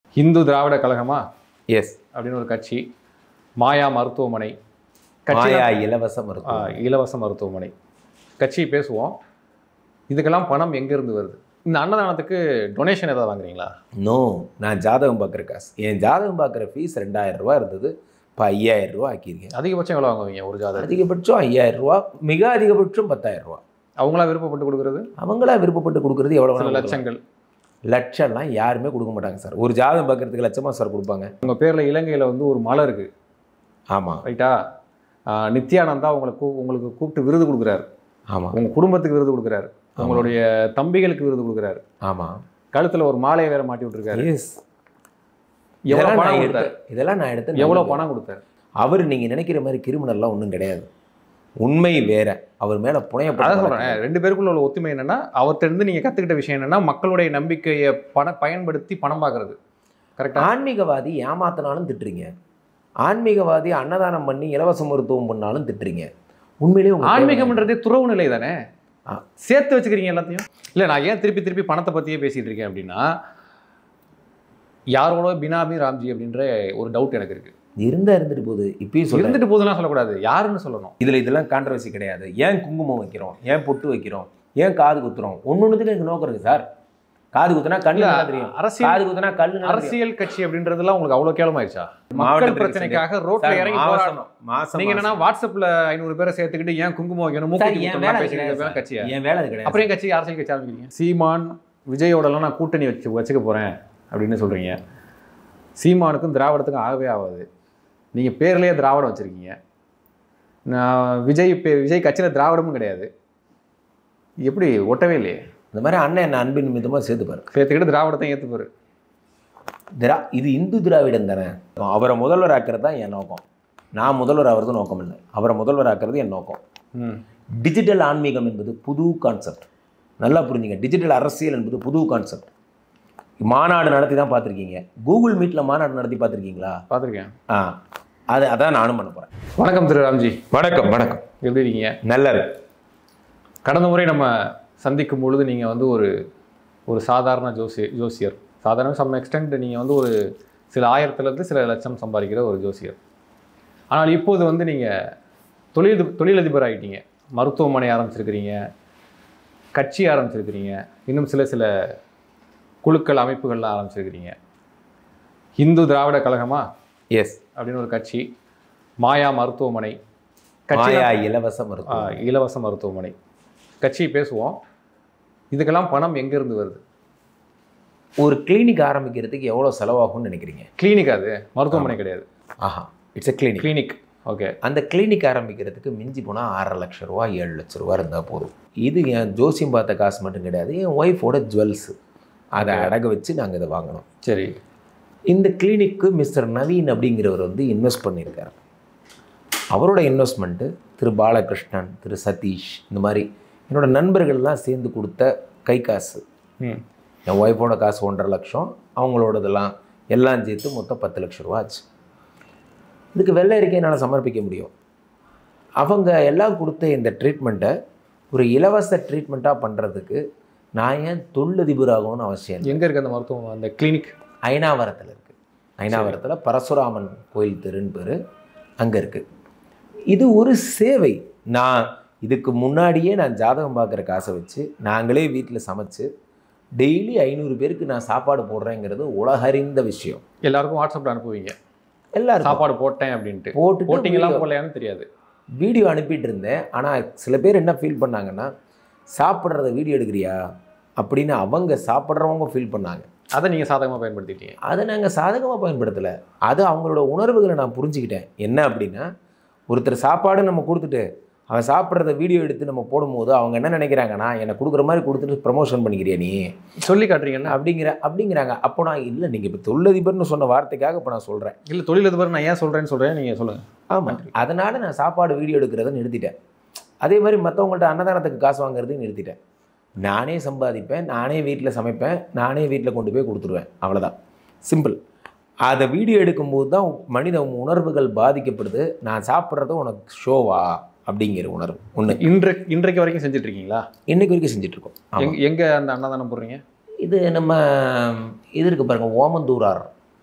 இந்து திராவிட கழகமா S அப்படின்னு ஒரு கட்சி மாயா மருத்துவமனை கட்சி மாயா இலவச மருத்துவம் ஆ, இலவச மருத்துவமனை கட்சி பேசுவோம் இதுக்கெல்லாம் பணம் எங்கேருந்து வருது இந்த அன்னதானத்துக்கு டொனேஷன் ஏதாவது வாங்குறீங்களா நோ நான் ஜாதகம் பார்க்குற காசு என் ஜாதகம் பார்க்குற ஃபீஸ் ரெண்டாயிரம் ரூபா இருந்தது இப்போ ஐயாயிரம் ரூபா ஆக்கியிருக்கேன் அதிகபட்சம் எவ்வளோ வாங்குவீங்க ஒரு ஜாதகம் அதிகபட்சம் ஐயாயிரம் ரூபா மிக அதிகபட்சம் பத்தாயிரம் ரூபா அவங்களா விருப்பப்பட்டு கொடுக்குறது அவங்களா விருப்பப்பட்டு கொடுக்குறது எவ்வளோ சில வேணாலும் லட்சங்கள் லட்சம்லாம் யாருமே கொடுக்க மாட்டாங்க சார் ஒரு ஜாதகம் பார்க்கறதுக்கு லட்சமா சார் கொடுப்பாங்க உங்கள் பேரில் இலங்கையில் வந்து ஒரு மலை இருக்குது ஆமாம் ரைட்டா ஆ, நித்யானந்தா உங்களை கூ உங்களுக்கு கூப்பிட்டு விருது கொடுக்குறாரு ஆமாம் உங்கள் குடும்பத்துக்கு விருது கொடுக்குறாரு உங்களுடைய தம்பிகளுக்கு விருது கொடுக்குறாரு ஆமாம் கழுத்தில் ஒரு மாலையை வேற மாட்டி விட்டுருக்காரு எஸ் எவ்வளோ இதெல்லாம் பணம் நான் கொடுத்தாரு எடுத்து இதெல்லாம் நான் எடுத்து எவ்வளோ நல்லது. பணம் கொடுத்தாரு அவர் நீங்கள் நினைக்கிற மாதிரி கிரிமினல்லாம் ஒன்றும் கிடையாது உண்மை வேற அவர் மேலே அதான் புனையப்பட்ட சொல்கிறேன் ரெண்டு பேருக்குள்ள உள்ள ஒத்துமை என்னன்னா அவர்கிட்ட இருந்து நீங்கள் கற்றுக்கிட்ட விஷயம் என்னன்னா மக்களுடைய நம்பிக்கையை பண பயன்படுத்தி பணம் பார்க்கறது கரெக்டா ஆன்மீகவாதி ஏமாத்தினாலும் திட்டுறீங்க ஆன்மீகவாதி அன்னதானம் பண்ணி இலவச மருத்துவம் பண்ணாலும் திட்டுறீங்க உண்மையிலேயே உங்க தேவை- ஆன்மீகம்ன்றதே துறவு நிலை தானே ஆ. சேர்த்து வச்சுக்கிறீங்க எல்லாத்தையும் இல்லை நான் ஏன் திருப்பி திருப்பி பணத்தை பற்றியே பேசிட்டு இருக்கேன் அப்படின்னா யாரோட பினாமி ராம்ஜி அப்படின்ற ஒரு டவுட் எனக்கு இருக்கு இருந்தா இருந்துட்டு போகுது இப்பயும் சொல்றேன் இருந்துட்டு போதெல்லாம் சொல்லக்கூடாது யாருன்னு சொல்லணும் இதுல இதெல்லாம் கான்ட்ரவர்சி கிடையாது ஏன் குங்குமம் வைக்கிறோம் ஏன் பொட்டு வைக்கிறோம் ஏன் காது குத்துறோம் ஒன்னொன்னுக்கு எனக்கு நோக்கம் இருக்கு சார் காது குத்துனா கண்ணு நல்லா தெரியும் அரசியல் காது குத்துனா கல்லு நல்லா தெரியும். அரசியல் கட்சி அப்படின்றதெல்லாம் உங்களுக்கு அவ்வளவு கேவலமாயிருச்சா மக்கள் மாவட்டத்துக்கு பிரச்சனைக்காக ரோட்ல சார், இறங்கி மாசம் போராடணும் மாசம் நீங்க என்னன்னா வாட்ஸ்அப்ல ஐநூறு பேரை சேர்த்துக்கிட்டு ஏன் குங்குமம் வைக்கணும் சார், மூக்குத்தி என் குத்தணும் வேலை பேசிக்கிட்டு கிடையாது இருக்க கட்சியா என் வேலை அது கிடையாது அப்புறம் ஏன் கட்சி அரசியல் கட்சி ஆரம்பிக்கிறீங்க சீமான் விஜயோடலாம் நான் கூட்டணி வச்சு வச்சுக்க போறேன் அப்படின்னு சொல்றீங்க சீமானுக்கும் திராவிடத்துக்கும் ஆகவே ஆகாது நீங்க பேர்லயே திராவிடம் வச்சிருக்கீங்க நான் விஜய் பே விஜய் கட்சியில திராவிடமும் கிடையாது எப்படி ஒட்டவே இல்லையே இந்த மாதிரி அண்ணன் என்ன அன்பின் நிமித்தமா சேர்த்துப்பாரு சேர்த்துக்கிட்டு திராவிடத்தையும் ஏற்றுப்பாரு திரா இது இந்து திராவிடம் தானே அவரை முதல்வர் ஆக்கிறது தான் என் நோக்கம் நான் முதல்வர் ஆகிறது நோக்கம் இல்லை அவரை முதல்வர் ஆக்கிறது என் நோக்கம் ம் டிஜிட்டல் ஆன்மீகம் என்பது புது கான்செப்ட் நல்லா புரிஞ்சுங்க டிஜிட்டல் அரசியல் என்பது புது கான்செப்ட் மாநாடு நடத்தி தான் பார்த்துருக்கீங்க கூகுள் மீட்டில் மாநாடு நடத்தி பார்த்துருக்கீங்களா பார்த்துருக்கேன் ஆ அது அதான் நானும் பண்ண போகிறேன் வணக்கம் திரு ராம்ஜி வணக்கம் வணக்கம் எப்படி இருக்கீங்க நல்லா இருக்கு கடந்த முறை நம்ம சந்திக்கும் பொழுது நீங்கள் வந்து ஒரு ஒரு சாதாரண ஜோசி ஜோசியர் சாதாரண சம் எக்ஸ்டெண்ட் நீங்கள் வந்து ஒரு சில ஆயிரத்துலேருந்து சில லட்சம் சம்பாதிக்கிற ஒரு ஜோசியர் ஆனால் இப்போது வந்து நீங்கள் தொழில் தொழிலதிபர் ஆகிட்டீங்க மருத்துவமனை ஆரம்பிச்சிருக்கிறீங்க கட்சி ஆரம்பிச்சிருக்கிறீங்க இன்னும் சில சில குழுக்கள் அமைப்புகள்லாம் ஆரம்பிச்சிருக்கிறீங்க இந்து திராவிட கழகமா எஸ் அப்படின்னு ஒரு கட்சி மாயா மருத்துவமனை கட்சி மாயா இலவச ஆ, மருத்துவம் இலவச மருத்துவமனை கட்சி பேசுவோம் இதுக்கெல்லாம் பணம் எங்கேருந்து வருது ஒரு கிளினிக் ஆரம்பிக்கிறதுக்கு எவ்வளோ செலவாகும்னு நினைக்கிறீங்க கிளினிக் அது மருத்துவமனை கிடையாது ஆஹா it's a clinic clinic okay அந்த கிளினிக் ஆரம்பிக்கிறதுக்கு மிஞ்சி போனால் ஆறரை லட்ச ரூபா ஏழு லட்ச ரூபா இருந்தால் போதும் இது என் ஜோசியம் பார்த்த காசு மட்டும் கிடையாது என் ஒய்ஃபோட ஜுவல்ஸு அதை அடகு வச்சு நாங்கள் இதை வாங்கினோம் சரி இந்த கிளினிக்கு மிஸ்டர் நவீன் அப்படிங்கிறவர் வந்து இன்வெஸ்ட் பண்ணியிருக்காரு அவரோட இன்வெஸ்ட்மெண்ட்டு திரு பாலகிருஷ்ணன் திரு சதீஷ் இந்த மாதிரி என்னோட நண்பர்கள்லாம் சேர்ந்து கொடுத்த கை காசு ம் என் ஒய்ஃபோட காசு ஒன்றரை லட்சம் அவங்களோடதெல்லாம் எல்லாம் சேர்த்து மொத்தம் பத்து லட்ச ரூபா ஆச்சு இதுக்கு வெள்ளை அறிக்கை என்னால் சமர்ப்பிக்க முடியும் அவங்க எல்லாம் கொடுத்த இந்த ட்ரீட்மெண்ட்டை ஒரு இலவச ட்ரீட்மெண்ட்டாக பண்ணுறதுக்கு நான் ஏன் தொழிலதிபர் ஆகணும்னு அவசியம் இல்லை எங்கே இருக்குது அந்த மருத்துவம் அந்த கிளினிக் ஐனாவரத்தில் இருக்குது ஐனாவரத்தில் பரசுராமன் கோயில் தெருன்னு பேர் அங்கே இருக்குது இது ஒரு சேவை நான் இதுக்கு முன்னாடியே நான் ஜாதகம் பார்க்குற காசை வச்சு நாங்களே வீட்டில் சமைச்சு டெய்லி ஐநூறு பேருக்கு நான் சாப்பாடு போடுறேங்கிறது உலகறிந்த விஷயம் எல்லாருக்கும் வாட்ஸ்அப்பில் அனுப்புவீங்க எல்லாரும் சாப்பாடு போட்டேன் அப்படின்ட்டு போட்டுட்டு போட்டிங்களா வீடியோ- போடலையான்னு தெரியாது வீடியோ அனுப்பிட்டு இருந்தேன் ஆனால் சில பேர் என்ன ஃபீல் பண்ணாங்கன்னா சாப்பிட்றத வீடியோ எடுக்கிறியா அப்படின்னு அவங்க சாப்பிட்றவங்க ஃபீல் பண்ணாங்க அதை நீங்கள் சாதகமாக பயன்படுத்திட்டீங்க அதை நாங்கள் சாதகமாக பயன்படுத்தலை அது அவங்களோட உணர்வுகளை நான் புரிஞ்சுக்கிட்டேன் என்ன அப்படின்னா ஒருத்தர் சாப்பாடு நம்ம கொடுத்துட்டு அவன் சாப்பிட்றத வீடியோ எடுத்து நம்ம போடும்போது அவங்க என்ன நினைக்கிறாங்கன்னா என்னை கொடுக்குற மாதிரி கொடுத்துட்டு ப்ரமோஷன் பண்ணிக்கிறியா நீ சொல்லி காட்டுறீங்கன்னா அப்படிங்கிற அப்படிங்கிறாங்க அப்போ நான் இல்லை நீங்கள் இப்போ தொழிலதிபர்னு சொன்ன வார்த்தைக்காக இப்போ நான் சொல்கிறேன் இல்லை தொழிலதிபர் நான் ஏன் சொல்கிறேன்னு சொல்கிறேன் நீங்கள் சொல்லுங்கள் ஆமாம் அதனால் நான் சாப்பாடு வீடியோ எடுக்கிறத நிறுத்திட்டேன் அதே மாதிரி மற்றவங்கள்ட்ட அன்னதானத்துக்கு காசு வாங்குறதையும் நிறுத்திட்டேன் நானே சம்பாதிப்பேன் நானே வீட்டில் சமைப்பேன் நானே வீட்டில் கொண்டு போய் கொடுத்துருவேன் அவ்வளோதான் சிம்பிள் அதை வீடியோ எடுக்கும்போது தான் மனித உணர்வுகள் பாதிக்கப்படுது நான் சாப்பிட்றது உனக்கு ஷோவா அப்படிங்கிற உணர்வு ஒன்று இன்று இன்றைக்கு வரைக்கும் செஞ்சுட்டு இருக்கீங்களா இன்னைக்கு வரைக்கும் செஞ்சிட்ருக்கோம் எங்க எங்கே அந்த அன்னதானம் போடுறீங்க இது நம்ம இது இருக்கு பாருங்க ஓமந்தூரார்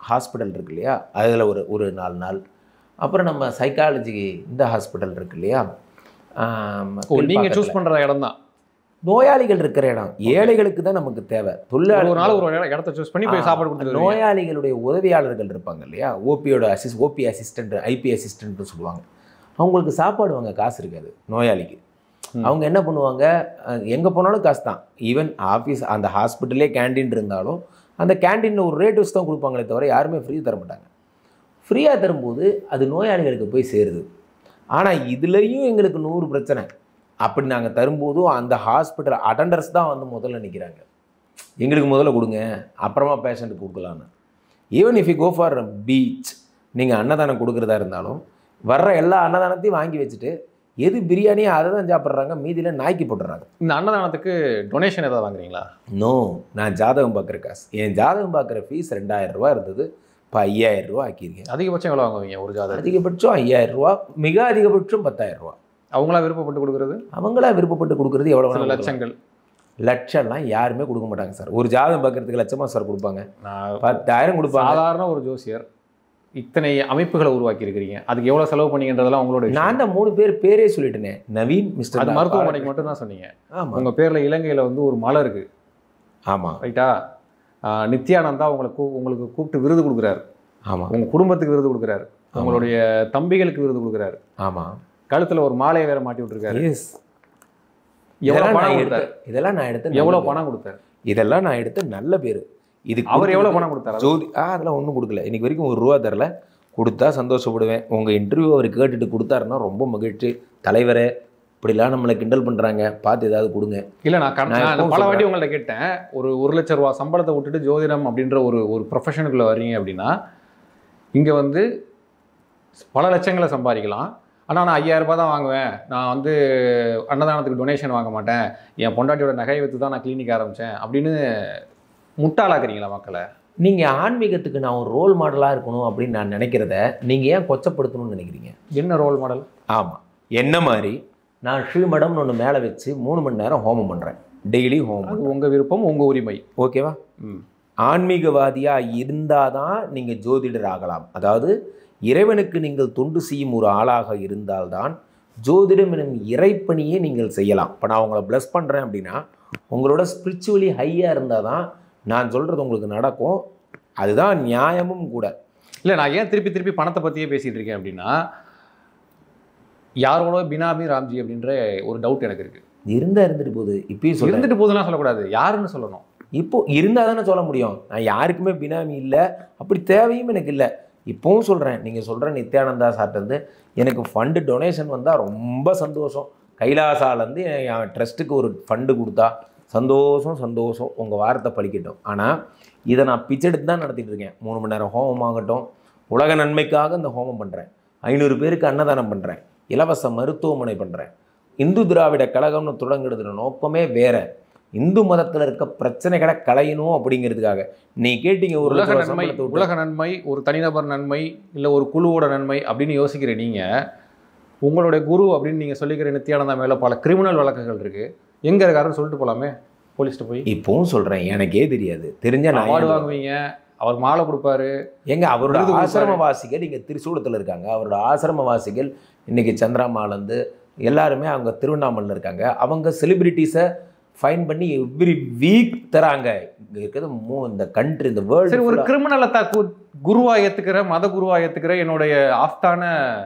ஹாஸ்பிட்டல் இருக்கு இல்லையா அதில் ஒரு ஒரு நாலு நாள் அப்புறம் நம்ம சைக்காலஜி இந்த ஹாஸ்பிட்டல் இருக்கு இல்லையா ஆம், ஓ நீங்க கீழ்ப்பாக்கத்துல. சூஸ் பண்ற இடம் தான் நோயாளிகள் இருக்கிற இடம் ஏழைகளுக்கு தான் நமக்கு தேவை தொழிலாளி ஒரு நாள் ஒரு இடம் இடத்த சூஸ் பண்ணி போய் சாப்பாடு கொடுத்துட்டு வருவீங்க. நோயாளிகளுடைய உதவியாளர்கள் இருப்பாங்க இல்லையா ஓபியோட அசிஸ் ஓபி அசிஸ்டன்ட் ஐபி அசிஸ்டன்ட்னு சொல்லுவாங்க அவங்களுக்கு சாப்பாடு வாங்க காசு இருக்காது நோயாளிக்கு ம். அவங்க என்ன பண்ணுவாங்க எங்கே போனாலும் காசு தான் ஈவன் ஆஃபீஸ் அந்த ஹாஸ்பிட்டலே கேண்டீன் இருந்தாலும் அந்த கேண்டீனில் ஒரு ரேட் வச்சு தான் கொடுப்பாங்களே தவிர யாருமே ஃப்ரீ தர மாட்டாங்க ஃப்ரீயாக தரும்போது அது நோயாளிகளுக்கு போய் சேருது ஆனால் இதுலேயும் எங்களுக்கு நூறு பிரச்சனை அப்படி நாங்கள் தரும்போதும் அந்த ஹாஸ்பிட்டல் அட்டண்டர்ஸ் தான் வந்து முதல்ல நிற்கிறாங்க எங்களுக்கு முதல்ல கொடுங்க அப்புறமா பேஷண்ட்டுக்கு கொடுக்கலான்னு even if you go for beach நீங்கள் அன்னதானம் கொடுக்குறதா இருந்தாலும் வர்ற எல்லா அன்னதானத்தையும் வாங்கி வச்சுட்டு எது பிரியாணியோ அதை தான் சாப்பிட்றாங்க மீதியில் நாய்க்கு போட்டுறாங்க இந்த அன்னதானத்துக்கு டொனேஷன் ஏதாவது வாங்குறீங்களா நோ நான் ஜாதகம் பார்க்குற காசு என் ஜாதகம் பார்க்குற ஃபீஸ் ரெண்டாயிரம் ரூபா இருந்தது இப்போ ஐயாயிரம் ரூபா ஆக்கியிருக்கேன் அதிகபட்சம் எவ்வளோ வாங்குவீங்க ஒரு ஜாதகம் அதிகபட்சம் ஐயாயிரம் ரூபா மிக அதிகபட்சம் பத்தாயிரம் ரூபா அவங்களா விருப்பப்பட்டு கொடுக்குறது அவங்களா விருப்பப்பட்டு கொடுக்குறது எவ்வளோ சில வேணாலும் லட்சங்கள் லட்சம்லாம் யாருமே கொடுக்க மாட்டாங்க சார் ஒரு ஜாதகம் பார்க்கறதுக்கு லட்சமா சார் கொடுப்பாங்க நான் பத்தாயிரம் கொடுப்பாங்க சாதாரண ஒரு ஜோசியர் இத்தனை அமைப்புகளை உருவாக்கி இருக்கிறீங்க அதுக்கு எவ்வளவு செலவு பண்ணீங்கன்றதெல்லாம் உங்களோட விஷயம். நான் தான் மூணு பேர் பேரே சொல்லிட்டேனே நவீன் அது மிஸ்டர் மருத்துவமனைக்கு மட்டும் தான் சொன்னீங்க ஆமாம் உங்க பேர்ல இலங்கையில வந்து ஒரு மலை இருக்கு ஆமாம் ரைட்டா ஆஹ் நித்யானந்தா உங்களை கூ உங்களுக்கு கூப்பிட்டு விருது கொடுக்குறாரு ஆமாம் உங்க குடும்பத்துக்கு விருது கொடுக்குறாரு உங்களுடைய தம்பிகளுக்கு விருது கொடுக்குறாரு ஆமாம் கழுத்துல ஒரு மாலையை வேற மாட்டி விட்டுருக்காரு எஸ் எவ்வளவு இதெல்லாம் பணம் நான் கொடுத்தாரு எடுத்த இதெல்லாம் நான் எடுத்த எவ்வளவு நல்ல பணம் கொடுத்தாரு பேரு. இதெல்லாம் நான் எடுத்த நல்ல பேர் இது அவர் எவ்வளவு பணம் கொடுத்தாரு ஜோதி ஆ அதெல்லாம் ஒன்றும் கொடுக்கல இன்னைக்கு வரைக்கும் ஒரு ரூபா தரல கொடுத்தா சந்தோஷப்படுவேன் உங்கள் இன்டர்வியூ அவர் கேட்டுட்டு கொடுத்தாருன்னா ரொம்ப மகிழ்ச்சி தலைவரே இப்படிலாம் நம்மளை கிண்டல் பண்ணுறாங்க பார்த்து ஏதாவது கொடுங்க இல்ல நான் கண்- நான் நான் எப்பவும் பல சொல்றேன். வாட்டி உங்கள்ட்ட கேட்டேன் ஒரு ஒரு லட்ச ரூபா சம்பளத்தை விட்டுட்டு ஜோதிடம் அப்படின்ற ஒரு ஒரு ப்ரொஃபஷனுக்குள்ள வர்றீங்க அப்படின்னா இங்க வந்து பல லட்சங்களை சம்பாதிக்கலாம் ஆனா நான் ஐயாயிரம் ரூபாய் தான் வாங்குவேன் நான் வந்து அன்னதானத்துக்கு டொனேஷன் வாங்க மாட்டேன் என் பொண்டாட்டியோட நகையை விற்று தான் நான் கிளினிக் ஆரம்பிச்சேன் அப்படின்னு முட்டாளாக்குறீங்களா மக்களை நீங்கள் ஆன்மீகத்துக்கு நான் ஒரு ரோல் மாடலாக இருக்கணும் அப்படின்னு நான் நினைக்கிறத நீங்கள் ஏன் கொச்சப்படுத்தணும்னு நினைக்கிறீங்க என்ன ரோல் மாடல் ஆமாம் என்ன மாதிரி நான் ஸ்ரீமடம்னு ஒன்று மேலே வச்சு மூணு மணி நேரம் ஹோமம் பண்ணுறேன் டெய்லி ஹோமம் அது உங்க விருப்பம் உங்க உரிமை ஓகேவா ம் ஆன்மீகவாதியாக இருந்தால் தான் நீங்கள் ஜோதிடர் ஆகலாம் அதாவது இறைவனுக்கு நீங்கள் தொண்டு செய்யும் ஒரு ஆளாக இருந்தால்தான் ஜோதிடம் எனும் இறைப்பணியை நீங்கள் செய்யலாம் இப்போ நான் உங்களை ப்ளஸ் பண்ணுறேன் அப்படின்னா உங்களோட ஸ்பிரிச்சுவலி ஹையாக இருந்தால் தான் நான் சொல்கிறது உங்களுக்கு நடக்கும் அதுதான் நியாயமும் கூட இல்லை நான் ஏன் திருப்பி திருப்பி பணத்தை பற்றியே பேசிகிட்டு இருக்கேன் அப்படின்னா யாரோட பினாமி ராம்ஜி அப்படின்ற ஒரு டவுட் எனக்கு இருக்கு இருந்தால் இருந்துட்டு போகுது இப்பயும் சொல்கிறேன் இருந்துட்டு போதெல்லாம் சொல்லக்கூடாது யாருன்னு சொல்லணும் இப்போ இருந்தால் தானே சொல்ல முடியும் நான் யாருக்குமே பினாமி இல்லை அப்படி தேவையும் எனக்கு இல்லை இப்போவும் சொல்கிறேன் நீங்கள் சொல்கிற நித்யானந்தா சார்ட்டேருந்து எனக்கு ஃபண்டு டொனேஷன் வந்தால் ரொம்ப சந்தோஷம் கைலாசாலேருந்து என் ட்ரஸ்ட்டுக்கு ஒரு ஃபண்டு கொடுத்தா சந்தோஷம் சந்தோஷம் உங்கள் வாரத்தை பழிக்கட்டும் ஆனால் இதை நான் பிச்செடுத்து தான் நடத்திட்டு இருக்கேன் மூணு மணி நேரம் ஹோமம் ஆகட்டும் உலக நன்மைக்காக இந்த ஹோமம் பண்ணுறேன் ஐநூறு பேருக்கு அன்னதானம் பண்ணுறேன் இலவச மருத்துவமனை பண்ணுறேன் இந்து திராவிட கழகம்னு தொடங்குறதுல நோக்கமே வேற இந்து மதத்தில் இருக்க பிரச்சனைகளை களையணும் அப்படிங்கிறதுக்காக நீ கேட்டீங்க ஒரு உலக லட்ச ரூபா நன்மை சம்பளத்தை விட்டு. உலக நன்மை ஒரு தனிநபர் நன்மை இல்லை ஒரு குழுவோட நன்மை அப்படின்னு யோசிக்கிற நீங்க உங்களுடைய குரு அப்படின்னு நீங்க சொல்லிக்கிற நித்யானந்தா மேல பல கிரிமினல் வழக்குகள் இருக்கு எங்க இருக்காருன்னு சொல்லிட்டு போலாமே போலீஸ்ட்டு போய் இப்பவும் சொல்றேன் எனக்கே தெரியாது தெரிஞ்ச நான் அவார்டு ஏன் வாங்குவீங்க அவர் மாலை கொடுப்பாரு எங்க அவரோட விருது கொடுப்பாரு. ஆசிரமவாசிகள் இங்க திரிசூலத்தில் இருக்காங்க அவரோட ஆசிரமவாசிகள் இன்னைக்கு சந்திராமாலேருந்து எல்லாருமே அவங்க திருவண்ணாமலையில் இருக்காங்க அவங்க செலிபிரிட்டிஸை ஃபைன் பண்ணி எவ்ரி வீக் தராங்க இங்க இருக்கிறது மூ இந்த கண்ட்ரி இந்த சரி ஒரு வேர்ல்டு கிரிமினலை த கு- குருவா ஏத்துக்கிற மத குருவா ஏத்துக்கிற என்னுடைய ஆஸ்தான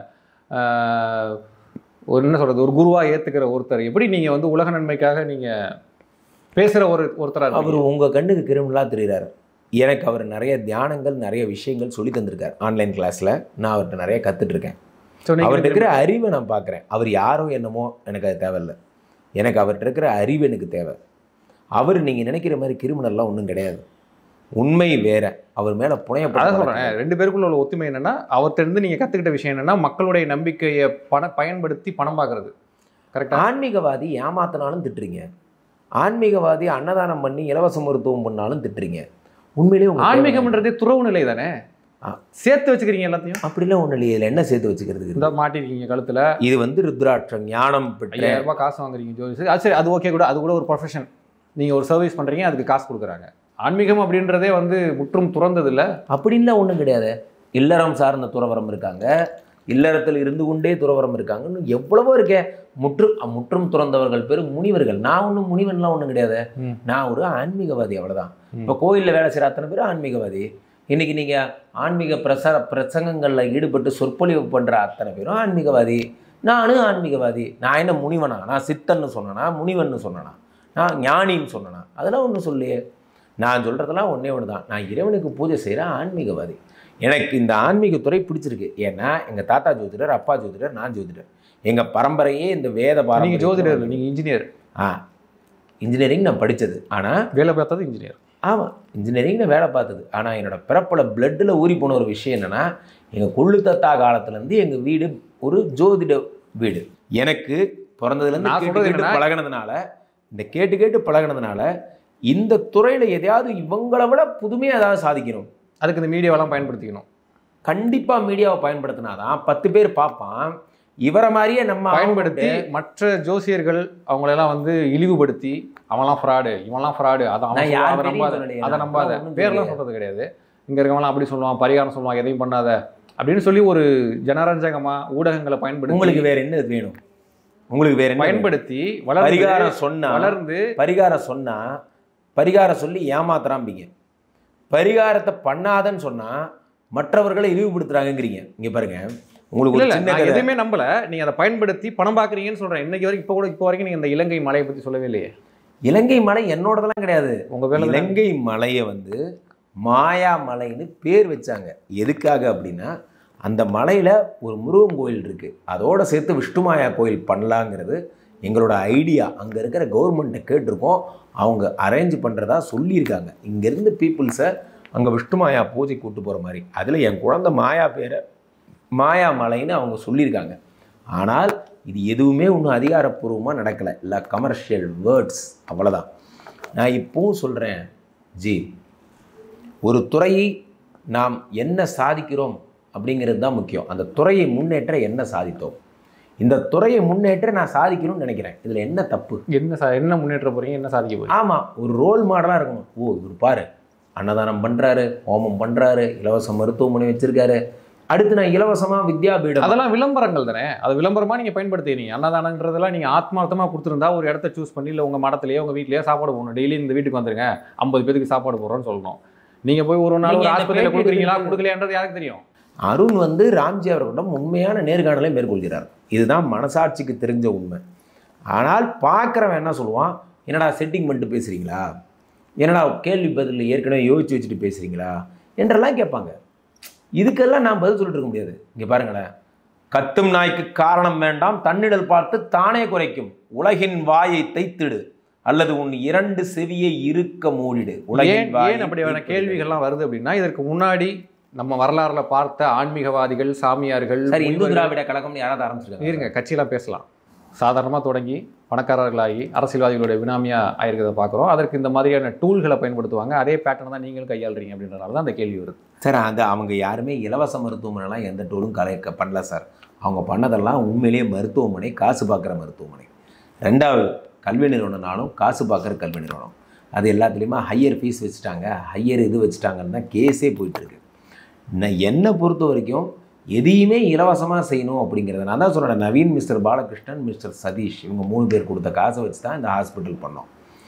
ஆஹ், ஒரு என்ன சொல்றது ஒரு குருவா ஏத்துக்கிற ஒருத்தர் எப்படி நீங்க வந்து உலக நன்மைக்காக நீங்க பேசுற ஒரு ஒருத்தரா அவர் இருக்கீங்க? உங்க கண்ணுக்கு கிரிமினலாக தெரியுறாரு எனக்கு அவர் நிறைய தியானங்கள் நிறைய விஷயங்கள் சொல்லி தந்திருக்காரு ஆன்லைன் கிளாஸ்ல நான் அவர்கிட்ட நிறைய கத்துட்டு இருக்கேன் So, நீங்க அவர்கிட்ட இருக்கிற அறிவை நான் பார்க்குறேன் அவர் யாரோ என்னமோ எனக்கு அது தேவையில்லை எனக்கு அவர்கிட்ட இருக்கிற அறிவு எனக்கு தேவை அவர் நீங்கள் நினைக்கிற மாதிரி கிரிமினல்லாம் ஒன்றும் கிடையாது உண்மை வேற அவர் மேலே அதான் புனையப்பட்ட சொல்றேன் ரெண்டு பேருக்குள்ள உள்ள ஒத்துமை என்னன்னா அவர்கிட்ட இருந்து நீங்க கத்துக்கிட்ட விஷயம் என்னன்னா மக்களுடைய நம்பிக்கையை பண பயன்படுத்தி பணம் பார்க்கறது கரெக்டா ஆன்மீகவாதி ஏமாத்தினாலும் திட்டுறீங்க ஆன்மீகவாதி அன்னதானம் பண்ணி இலவச மருத்துவம் பண்ணாலும் திட்டுறீங்க உண்மையிலேயே உங்க தேவை என்ன? ஆன்மீகம்ன்றதே துறவு நிலை தானே ஆ. சேர்த்து வச்சுக்கிறீங்க எல்லாத்தையும் அப்படிலாம் ஒன்றும் இல்லையே இதில் என்ன சேர்த்து வச்சுக்கிறதுக்கு இந்த மாட்டிருக்கீங்க கழுத்துல இது வந்து ருத்ராட்சம் ஞானம் பெற்ற ஐயாயிரம் ரூபாய் காசு வாங்குறீங்க ஜோதி அது சரி அது ஓகே கூட அது கூட ஒரு ப்ரொஃபஷன் நீங்கள் ஒரு சர்வீஸ் பண்ணுறீங்க அதுக்கு காசு கொடுக்குறாங்க ஆன்மீகம் அப்படின்றதே வந்து முற்றும் துறந்தது இல்ல அப்படின்லாம் ஒன்றும் கிடையாது இல்லறம் சார்ந்த துறவரம் இருக்காங்க இல்லறத்தில் இருந்து கொண்டே துறவரம் இருக்காங்க இன்னும் எவ்வளவோ இருக்கே முற்று முற்றும் துறந்தவர்கள் பேர் முனிவர்கள் நான் ஒன்றும் முனிவன்லாம் ஒன்றும் கிடையாது ம். நான் ஒரு ஆன்மீகவாதி அவ்வளவுதான் ம். இப்போ கோயிலில் வேலை செய்கிற அத்தனை பேரும் ஆன்மீகவாதி இன்னைக்கு நீங்கள் ஆன்மீக பிரசார பிரசங்கங்களில் ஈடுபட்டு சொற்பொழிவு பண்ணுற அத்தனை பேரும் ஆன்மீகவாதி நானும் ஆன்மீகவாதி நான் என்ன முனிவனா நான் சித்தன்னு சொன்னனா முனிவன்னு சொன்னனா நான் ஞானின்னு சொன்னனா அதெல்லாம் ஒன்றும் சொல்லியே நான் சொல்கிறதெல்லாம் ஒன்றே ஒன்று தான் நான் இறைவனுக்கு பூஜை செய்கிற ஆன்மீகவாதி எனக்கு இந்த ஆன்மீகத்துறை பிடிச்சிருக்கு ஏன்னா எங்கள் தாத்தா ஜோதிடர் அப்பா ஜோதிடர் நான் ஜோதிடர் எங்கள் பரம்பரையே இந்த வேத நீங்க பாரம்பரியம் ஜோதிடர் இல்ல, நீங்க இன்ஜினியர் ஆ இன்ஜினியரிங் நான் படித்தது ஆனால் வேலை பார்த்தது இன்ஜினியர் ஆமாம் இன்ஜினியரிங் வேலை பார்த்தது ஆனால் என்னோட பிறப்பில் பிளட்டில் ஊறி போன ஒரு விஷயம் என்னென்னா எங்கள் கொள்ளு தத்தா காலத்துலேருந்து எங்கள் வீடு ஒரு ஜோதிட வீடு எனக்கு பிறந்ததுலேருந்து நான் கேட்டு சொல்றது கேட்டு என்னன்னா- பழகினதுனால இந்த கேட்டு கேட்டு பழகினதுனால இந்த துறையில் எதையாவது இவங்களை விட புதுமையாக ஏதாவது சாதிக்கணும் அதுக்கு இந்த மீடியாவெல்லாம் பயன்படுத்திக்கணும் கண்டிப்பாக மீடியாவை பயன்படுத்தினாதான் பத்து பேர் பார்ப்பான் இவரை மாதிரியே நம்ம பயன்படுத்தி மற்ற ஜோசியர்கள் அவங்களெல்லாம் வந்து இழிவுபடுத்தி அவன்லாம் ஃப்ராடு இவன்லாம் ஃப்ராடு அதை அவன் நான் சொல்லுவான், யார் அதை பேரையும் நம்பாத சொல்லலையே, அதை நான் நம்பாத அப்பெல்லாம் ஒண்ணும் பேர்லாம் சொல்லலையே. சொல்றது கிடையாது இங்க இருக்கவங்களாம் அப்படி சொல்லுவான் பரிகாரம் சொல்லுவான் எதையும் பண்ணாத அப்படின்னு சொல்லி ஒரு ஜனரஞ்சகமா ஊடகங்களை பயன்படுத்தி உங்களுக்கு வேற என்ன வேணும் உங்களுக்கு வேற என்ன வேணும்? பயன்படுத்தி வளர்ந்து பரிகாரம் சொன்னா வளர்ந்து பரிகாரம் சொன்னா பரிகாரம் சொல்லி ஏமாத்துறாம்பிங்க பரிகாரத்தை பண்ணாதன்னு சொன்னா மற்றவர்களை இழிவுபடுத்துறாங்கங்கிறீங்க இங்க பாருங்க உங்களுக்கு இல்ல ஒரு இல்ல சின்ன நான் கதை எதுவுமே நம்பல நீங்க அதை பயன்படுத்தி பணம் பாக்குறீங்கன்னு சொல்றேன் இன்னைக்கு வரைக்கும் இப்போ கூட இப்போ வரைக்கும் நீங்க இந்த இலங்கை மலையை பத்தி சொல்லவே இல்லையே இலங்கை மலை என்னோடதெல்லாம் கிடையாது உங்க வேலை தானே. இலங்கை மலையை வந்து மாயா மலைன்னு பேர் வச்சாங்க எதுக்காக அப்படின்னா அந்த மலையில் ஒரு முருகன் கோயில் இருக்குது அதோட சேர்த்து விஷ்ணுமாயா கோயில் பண்ணலாங்கிறது எங்களோட ஐடியா அங்கே இருக்கிற கவர்மெண்ட்டை கேட்டிருக்கோம் அவங்க அரேஞ்ச் பண்ணுறதா சொல்லியிருக்காங்க இங்கேருந்து பீப்புள்ஸை அங்கே விஷ்ணுமாயா பூஜை கூட்டு போகிற மாதிரி அதில் என் குழந்தை மாயா பேரை மாயா மலைன்னு அவங்க சொல்லியிருக்காங்க ஆனால் இது எதுவுமே ஒன்றும் அதிகாரப்பூர்வமாக நடக்கலை இல்லை கமர்ஷியல் வேர்ட்ஸ் அவ்வளோதான் நான் இப்போவும் சொல்கிறேன் ஜி ஒரு துறையை நாம் என்ன சாதிக்கிறோம் அப்படிங்கிறது தான் முக்கியம் அந்த துறையை முன்னேற்ற என்ன சாதித்தோம் இந்த துறையை முன்னேற்ற நான் சாதிக்கணும்னு நினைக்கிறேன் இதில் என்ன தப்பு என்ன சா- என்ன முன்னேற்ற போறீங்க என்ன சாதிக்க போறீங்க ஆமாம் ஒரு ரோல் மாடலாக இருக்கணும் ஓ இவர் பாரு அன்னதானம் பண்ணுறாரு ஹோமம் பண்ணுறாரு இலவச மருத்துவமனை வச்சுருக்காரு அடுத்து நான் இலவசமாக வித்யாபீடம் அதெல்லாம் விளம்பரங்கள் தானே அது விளம்பரமா நீங்க பயன்படுத்தினீங்க அன்னதானன்றதெல்லாம் நீங்க ஆத்மார்த்தமா கொடுத்துருந்தா ஒரு இடத்த சூஸ் பண்ணி இல்ல உங்க மடத்திலேயே உங்க வீட்லயே சாப்பாடு போடணும் டெய்லி இந்த வீட்டுக்கு வந்துருங்க ஐம்பது பேருக்கு சாப்பாடு போடுறோம்னு சொல்லணும் நீங்க போய் ஒரு நாள் நீங்க ஒரு இந்த ஆஸ்பத்திரியில பேட்டி கொடுக்குறீங்களா எடுக்கிறது- கொடுக்கலையான்றது யாருக்கு தெரியும் அருண் வந்து ராம்ஜி அவர்களிடம் உண்மையான நேர்காணலை மேற்கொள்கிறார் இதுதான் மனசாட்சிக்கு தெரிஞ்ச உண்மை ஆனால் பார்க்குறவன் என்ன சொல்லுவான் என்னடா செட்டிங் பண்ணிட்டு பேசுகிறீங்களா என்னடா கேள்வி பதில் ஏற்கனவே யோசிச்சு வச்சுட்டு பேசுகிறீங்களா என்றெல்லாம் கேட்பாங்க இதுக்கெல்லாம் நான் பதில் சொல்லிட்டு இருக்க முடியாது இங்கே பாருங்களேன் கத்தும் நாய்க்கு காரணம் வேண்டாம் தன்னிடல் பார்த்து தானே குறைக்கும் உலகின் வாயை தைத்திடு அல்லது உன் இரண்டு செவியை இருக்க மூடிடு ஏன் உலகின் வாயை ஏன் அப்படியான தைத்திடு. கேள்விகள்லாம் வருது அப்படின்னா இதற்கு முன்னாடி நம்ம வரலாறுல பார்த்த ஆன்மீகவாதிகள் சாமியார்கள் சரி இந்து முனிவர்கள், திராவிட கழகம்னு யாராவது ஆரம்பிச்சிருக்காங்க இருங்க கட்சியெல்லாம் பேசலாம் சாதாரணமாக தொடங்கி பணக்காரர்களாகி அரசியல்வாதிகளுடைய வினாமியா ஆயிருக்கிறத பார்க்குறோம் அதற்கு இந்த மாதிரியான டூல்களை பயன்படுத்துவாங்க அதே பேட்டர்ன் தான் நீங்களும் கையாளுறீங்க அப்படின்றனால தான் அந்த கேள்வி வருது சார் அது அவங்க யாருமே இலவச மருத்துவமனைலாம் எந்த டூலும் கலை க- பண்ணல சார் அவங்க பண்ணதெல்லாம் உண்மையிலேயே மருத்துவமனை காசு பார்க்குற மருத்துவமனை ரெண்டாவது கல்வி நிறுவனம்னாலும் காசு பார்க்குற கல்வி நிறுவனம் அது எல்லாத்துலேயுமே ஹையர் ஃபீஸ் வச்சுட்டாங்க ஹையர் இது வச்சுட்டாங்கன்னு தான் கேஸே போயிட்டுருக்கு நான் என்னை பொறுத்த வரைக்கும் எதையுமே இலவசமாக செய்யணும் அப்படிங்கிறத நான் தான் சொன்னேன் நவீன் மிஸ்டர் பாலகிருஷ்ணன் மிஸ்டர் சதீஷ் இவங்க மூணு பேர் கொடுத்த காசை வச்சு தான் இந்த ஹாஸ்பிட்டல் பண்ணோம்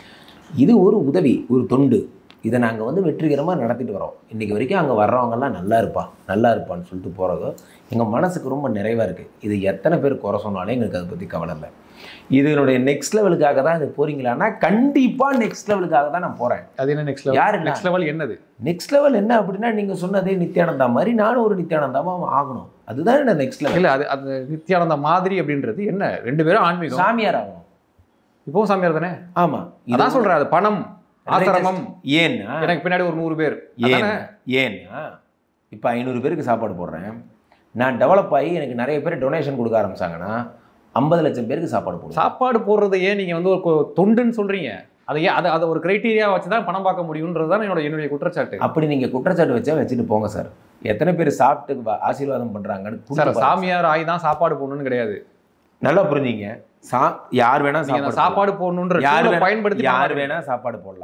இது ஒரு உதவி ஒரு தொண்டு இதை நாங்கள் வந்து வெற்றிகரமாக நடத்திட்டு வரோம் இன்றைக்கி வரைக்கும் அங்கே வர்றவங்கெல்லாம் நல்லா இருப்பா நல்லா இருப்பான்னு சொல்லிட்டு போகிறது எங்கள் மனசுக்கு ரொம்ப நிறைவாக இருக்குது இது எத்தனை பேர் குறை சொன்னாலும் எங்களுக்கு அதை பற்றி கவலை இல்லை இதனுடைய நெக்ஸ்ட் லெவலுக்காக தான் இது போகிறீங்களான்னா கண்டிப்பாக நெக்ஸ்ட் லெவலுக்காக தான் நான் போகிறேன் அது என்ன நெக்ஸ்ட் லெவல் யாரு நெக்ஸ்ட் லெவல் என்னது நெக்ஸ்ட் லெவல் என்ன அப்படின்னா நீங்கள் சொன்னதே நித்யானந்தா மாதிரி நானும் ஒரு நித்யானந்தாமா ஆகணும் அதுதான் என்ன நெக்ஸ்ட் லெவல் இல்ல அது அது நித்யானந்த மாதிரி அப்படின்றது என்ன ரெண்டு பேரும் ஆன்மீகம் சாமியார் ஆகணும் இப்போவும் சாமியார் தானே ஆமாம் அதான் சொல்றேன் அது பணம் ஆசிரமம் ஏன்னா எனக்கு பின்னாடி ஒரு நூறு பேர் ஏன் ஏன்னா இப்போ ஐநூறு பேருக்கு சாப்பாடு போடுறேன் நான் டெவலப் ஆகி எனக்கு நிறைய பேர் டொனேஷன் கொடுக்க ஆரம்பிச்சாங்கன்னா ஐம்பது லட்சம் பேருக்கு சாப்பாடு போடுவேன் சாப்பாடு போடுறது ஏன் நீங்க வந்து ஒரு கொ- தொண்டுன்னு சொல்றீங்க அதை ஏன் அதை அதை ஒரு கிரைட்டீரியா வச்சு தான் பணம் பார்க்க முடியுன்றது தான் என்னோட என்னுடைய குற்றச்சாட்டு அப்படி நீங்கள் குற்றச்சாட்டு வச்சா வச்சுட்டு போங்க சார் எத்தனை பேர் சாப்பிட்டு வ- ஆசீர்வாதம் பண்ணுறாங்கன்னு சார் கொடுத்து பாருங்க. சாமியார் ஆகி தான் சாப்பாடு போடணும்னு கிடையாது நல்லா புரிஞ்சுங்க சா யார் வேணா நீங்க அந்த சாப்பாடு சாப்பாடு போடணுன்ற யார் tool-அ வேணா- பயன்படுத்தி யார் பண்ணலாம். வேணா சாப்பாடு போடலாம்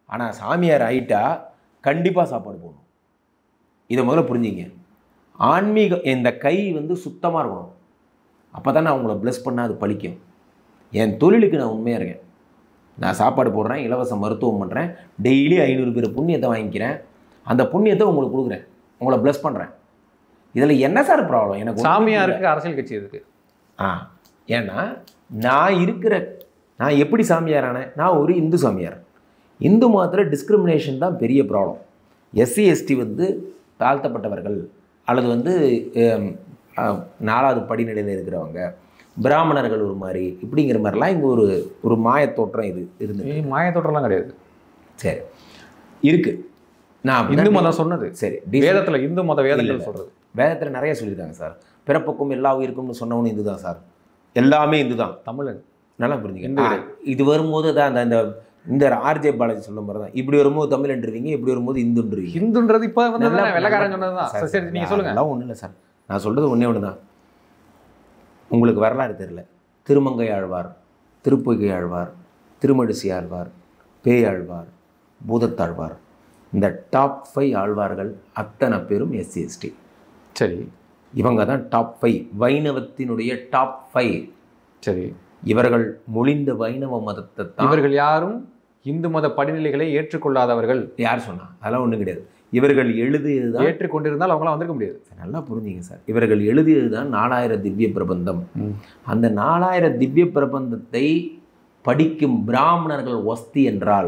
ஆனால் சாமியார் ஆயிட்டா கண்டிப்பாக சாப்பாடு போடணும் இதை முதல்ல புரிஞ்சுங்க ஆன்மீக இந்த கை வந்து சுத்தமாக இருக்கணும் அப்போ தான் நான் உங்களை ப்ளஸ் பண்ணால் அது பலிக்கும் என் தொழிலுக்கு நான் உண்மையாக இருக்கேன் நான் சாப்பாடு போடுறேன் இலவச மருத்துவம் பண்ணுறேன் டெய்லி ஐநூறு பேர் புண்ணியத்தை வாங்கிக்கிறேன் அந்த புண்ணியத்தை உங்களுக்கு கொடுக்குறேன் உங்களை ப்ளஸ் பண்ணுறேன் இதில் என்ன சார் ப்ராப்ளம் எனக்கு ஒண்ணுமே புரியல. சாமியாருக்கு அரசியல் கட்சி இருக்கு ஆ ஏன்னா நான் இருக்கிற நான் எப்படி சாமியாரானேன் நான் ஒரு இந்து சாமியார் இந்து மதத்தில் டிஸ்கிரிமினேஷன் தான் பெரிய ப்ராப்ளம் எஸ்சி எஸ்டி வந்து தாழ்த்தப்பட்டவர்கள் அல்லது வந்து ஹம், ஆ, நாலாவது படிநிலையில் இருக்கிறவங்க பிராமணர்கள் ஒரு மாதிரி இப்படிங்கிற மாதிரிலாம் இங்கே ஒரு ஒரு மாயத்தோற்றம் இது இருந்து ஏய், மாயத்தோட்டம்லாம் கிடையாது சரி இருக்கு நான் இந்து அப்படிதான் மதம் சொன்னது சரி வேதத்துல இந்து மத இல்ல, வேதங்கள் இல்ல. சொல்றது வேதத்தில் நிறைய சொல்லியிருக்காங்க சார் பிறப்புக்கும் எல்லா உயிருக்கும்னு சொன்னவனும் இந்து தான் சார் எல்லாமே இந்து தான் தமிழன் நல்லா இந்து புரிஞ்சுக்க ஆ, இது வரும்போது தான் அந்த அந்த இந்த ஆர்ஜே பாலாஜி சொன்ன மாதிரி தான் இப்படி வரும்போது தமிழ்ன்றீங்க இப்படி வரும்போது இந்துன்றீங்க ஹிந்துன்றது இப்ப வந்து நல்லா- வெள்ளக்காரன் நல்லா- சொன்னதுதான் சார், சரி நீங்க சொல்லுங்க அதெல்லாம் ஒன்றும் இல்லை சார் நான் சொல்கிறது ஒன்றே ஒன்று தான் உங்களுக்கு வரலாறு தெரியல திருமங்கை ஆழ்வார் திருப்பொய்கை ஆழ்வார் திருமழிசை ஆழ்வார் பேய் ஆழ்வார் பூதத்தாழ்வார் இந்த டாப் ஃபைவ் ஆழ்வார்கள் அத்தனை பேரும் எஸ்சி எஸ்டி சரி இவங்க தான் டாப் ஃபைவ் வைணவத்தினுடைய டாப் ஃபைவ் சரி இவர்கள் மொழிந்த வைணவ மதத்தை தான் இவர்கள் யாரும் இந்து மத படிநிலைகளை ஏற்றுக்கொள்ளாதவர்கள் யார் சொன்னா அதெல்லாம் ஒன்றும் கிடையாது இவர்கள் எழுதியது தான் ஏற்றுக்கொண்டிருந்தால் அவங்களாம் வந்திருக்க முடியாது நல்லா புரிஞ்சுங்க சார் இவர்கள் எழுதியது தான் நாலாயிரம் திவ்ய பிரபந்தம் அந்த நாலாயிரம் திவ்ய பிரபந்தத்தை படிக்கும் பிராமணர்கள் ஒஸ்தி என்றால்